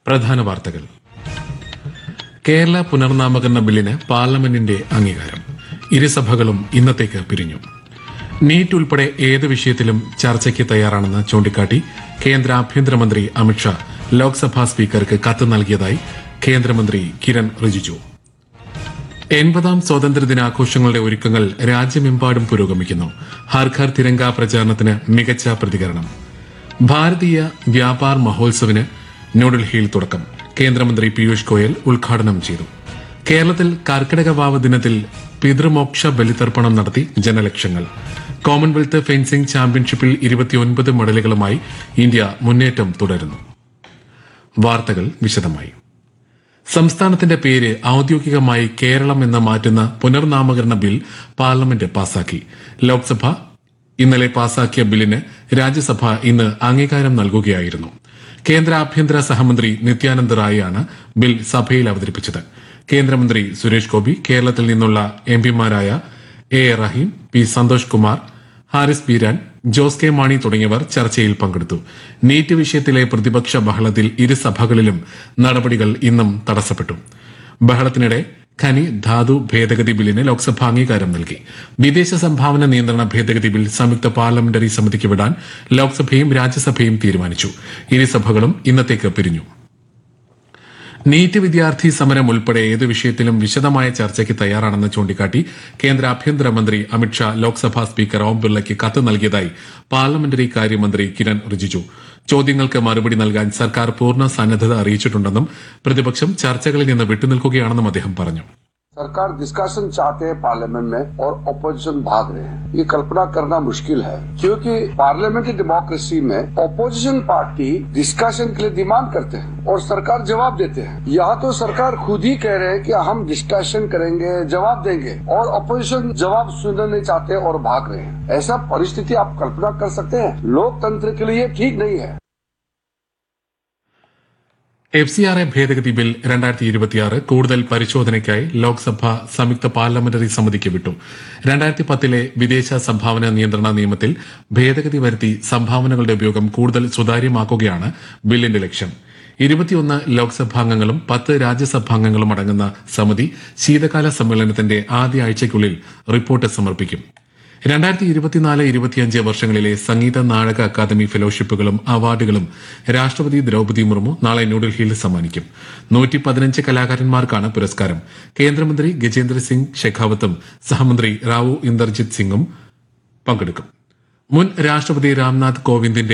പ്രധാന വാർത്തകൾ കേരള പുനർനാമകരണ ബില്ലിന് പാർലമെന്റിന്റെ അംഗീകാരം ഇരുസഭകളും ഇന്നത്തേക്ക് പിരിഞ്ഞു നീറ്റ് ഉൾപ്പെടെ ഏത് വിഷയത്തിലും ചർച്ചയ്ക്ക് തയ്യാറാണെന്ന് ചൂണ്ടിക്കാട്ടി കേന്ദ്ര ആഭ്യന്തരമന്ത്രി അമിത്ഷാ ലോക്സഭാ സ്പീക്കർക്ക് കത്ത് നൽകിയതായി കേന്ദ്രമന്ത്രി കിരൺ റിജിജു എൺപതാം സ്വാതന്ത്ര്യദിനാഘോഷങ്ങളുടെ ഒരുക്കങ്ങൾ രാജ്യമെമ്പാടും പുരോഗമിക്കുന്നു ഹർ ഘർ തിരങ്ക പ്രചാരണത്തിന് മികച്ച പ്രതികരണം ഭാരതീയ വ്യാപാർ മഹോത്സവിന് ന്യൂഡൽഹിയിൽ തുടക്കം കേന്ദ്രമന്ത്രി പീയൂഷ് ഗോയൽ ഉദ്ഘാടനം ചെയ്തു കേരളത്തിൽ കർക്കിടക വാവ് ദിനത്തിൽ പിതൃമോക്ഷ ബലിതർപ്പണം നടത്തി ജനലക്ഷങ്ങൾ കോമൺവെൽത്ത് ഫെൻസിംഗ് ചാമ്പ്യൻഷിപ്പിൽ ഇരുപത്തിയൊൻപത് മെഡലുകളുമായി ഇന്ത്യ മുന്നേറ്റം തുടരുന്നു വാർത്തകൾ വിശദമായി സംസ്ഥാനത്തിന്റെ പേര് ഔദ്യോഗികമായി കേരളം എന്ന് മാറ്റുന്ന പുനർനാമകരണ ബിൽ പാർലമെന്റ് പാസാക്കി ലോക്സഭ ഇന്നലെ പാസാക്കിയ ബില്ലിന് രാജ്യസഭ ഇന്ന് അംഗീകാരം നൽകുകയായിരുന്നു കേന്ദ്ര ആഭ്യന്തര സഹമന്ത്രി നിത്യാനന്ദ് റായിയാണ് ബിൽ സഭയിൽ അവതരിപ്പിച്ചത് കേന്ദ്രമന്ത്രി സുരേഷ് ഗോപി കേരളത്തിൽ നിന്നുള്ള എംപിമാരായ A A Rahim P Santhosh Kumar Haris Beeran Jose K Mani തുടങ്ങിയവർ ചർച്ചയിൽ പങ്കെടുത്തു നീറ്റ് വിഷയത്തിലെ പ്രതിപക്ഷ ബഹളത്തിൽ ഇരുസഭകളിലും നടപടികൾ ഇന്നും തടസ്സപ്പെട്ടു ബഹളത്തിനിടെ ഖനി ധാതു ഭേദഗതി ബില്ലിന് ലോക്സഭ അംഗീകാരം നൽകി വിദേശ സംഭാവന നിയന്ത്രണ ഭേദഗതി ബിൽ സംയുക്ത പാർലമെന്ററി സമിതിക്ക് വിടാൻ ലോക്സഭയും രാജ്യസഭയും തീരുമാനിച്ചു ഇരുസഭകളും ഇന്നത്തേക്ക് പിരിഞ്ഞു നീറ്റ് വിദ്യാർത്ഥി സമരം ഉൾപ്പെടെ ഏത് വിഷയത്തിലും വിശദമായ ചർച്ചയ്ക്ക് തയ്യാറാണെന്ന് ചൂണ്ടിക്കാട്ടി കേന്ദ്ര ആഭ്യന്തരമന്ത്രി അമിത്ഷാ ലോക്സഭാ സ്പീക്കർ ഓം ബിർളയ്ക്ക് കത്ത് നൽകിയതായി പാർലമെന്ററി കാര്യമന്ത്രി കിരൺ റിജിജു ചോദ്യങ്ങൾക്ക് മറുപടി നൽകാൻ സർക്കാർ പൂർണ്ണ സന്നദ്ധത അറിയിച്ചിട്ടുണ്ടെന്നും പ്രതിപക്ഷം ചർച്ചകളിൽ നിന്ന് വിട്ടുനിൽക്കുകയാണെന്നും അദ്ദേഹം പറഞ്ഞു सरकार डिस्कशन चाहते हैं पार्लियामेंट में और ऑपोजिशन भाग रहे हैं ये कल्पना करना मुश्किल है क्योंकि पार्लियामेंट्री डेमोक्रेसी में ऑपोजिशन पार्टी डिस्कशन के लिए डिमांड करते हैं और सरकार जवाब देते हैं यहाँ तो सरकार खुद ही कह रहे हैं कि हम डिस्कशन करेंगे जवाब देंगे और ऑपोजिशन जवाब सुनना नहीं चाहते और भाग रहे हैं ऐसा परिस्थिति आप कल्पना कर सकते हैं लोकतंत्र के लिए ठीक नहीं है എഫ് സി ആർ എ ഭേദഗതി ബിൽ രണ്ടായിരത്തി ഇരുപത്തിയാറ് കൂടുതൽ പരിശോധനയ്ക്കായി ലോക്സഭ സംയുക്ത പാർലമെന്ററി സമിതിക്ക് വിട്ടു രണ്ടായിരത്തി പത്തിലെ വിദേശ സംഭാവന നിയന്ത്രണ നിയമത്തിൽ ഭേദഗതി വരുത്തി സംഭാവനകളുടെ ഉപയോഗം കൂടുതൽ സുതാര്യമാക്കുകയാണ് ബില്ലിന്റെ ലക്ഷ്യം ഇരുപത്തിയൊന്ന് ലോക്സഭാംഗങ്ങളും പത്ത് രാജ്യസഭാംഗങ്ങളും അടങ്ങുന്ന സമിതി ശീതകാല സമ്മേളനത്തിന്റെ ആദ്യ ആഴ്ചയ്ക്കുള്ളിൽ റിപ്പോർട്ട് സമർപ്പിക്കും രണ്ടായിരത്തി ഇരുപത്തിനാല് ഇരുപത്തിയഞ്ച് വർഷങ്ങളിലെ സംഗീത നാടക അക്കാദമി ഫെലോഷിപ്പുകളും അവാർഡുകളും രാഷ്ട്രപതി ദ്രൌപദി മുർമു നാളെ ന്യൂഡൽഹിയിൽ സമ്മാനിക്കും നൂറ്റി പതിനഞ്ച് കലാകാരന്മാർക്കാണ് പുരസ്കാരം കേന്ദ്രമന്ത്രി ഗജേന്ദ്ര സിംഗ് ഷെഖാവത്തും സഹമന്ത്രി റാവു ഇന്ദർജിത് സിംഗും പങ്കെടുക്കും മുൻ രാഷ്ട്രപതി രാംനാഥ് കോവിന്ദിന്റെ